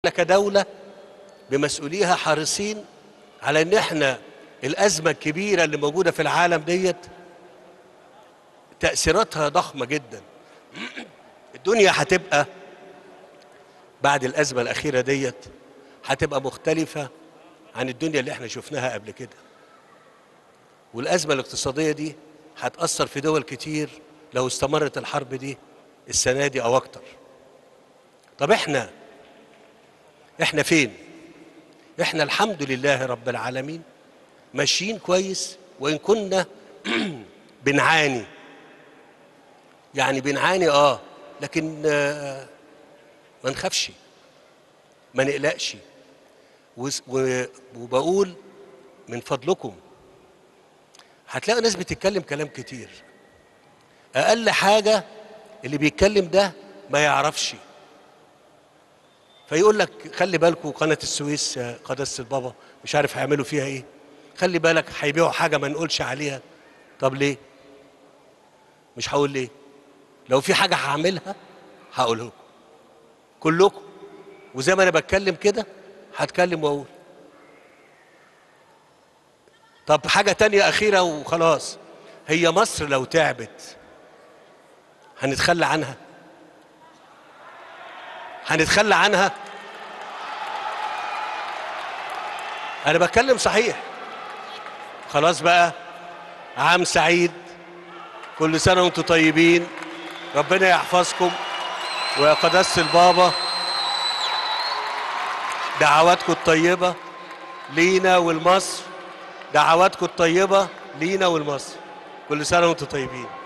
كدولة بمسؤوليها حريصين على ان احنا الازمة الكبيرة اللي موجودة في العالم ديت تأثيراتها ضخمة جدا الدنيا هتبقى بعد الأزمة الأخيرة ديت هتبقى مختلفة عن الدنيا اللي احنا شفناها قبل كده والأزمة الاقتصادية دي هتأثر في دول كتير لو استمرت الحرب دي السنة دي أو أكتر طب احنا احنا فين احنا الحمد لله رب العالمين ماشيين كويس وان كنا بنعاني يعني بنعاني اه لكن آه ما نخافش ما نقلقش وس- و- وبقول من فضلكم هتلاقي ناس بتتكلم كلام كتير اقل حاجه اللي بيتكلم ده ما يعرفش فيقول لك خلي بالكم قناه السويس آه، قداسه البابا مش عارف هيعملوا فيها ايه خلي بالك هيبيعوا حاجه ما نقولش عليها طب ليه مش هقول ليه لو في حاجه هعملها هقولها لكم كلكم وزي ما انا بتكلم كده هتكلم واقول طب حاجه تانية اخيره وخلاص هي مصر لو تعبت هنتخلى عنها هنتخلى عنها انا بتكلم صحيح خلاص بقى عام سعيد كل سنه وانتم طيبين ربنا يحفظكم ويا قداسه البابا دعواتكم الطيبه لينا ولمصر دعواتكم الطيبه لينا ولمصر كل سنه وانتم طيبين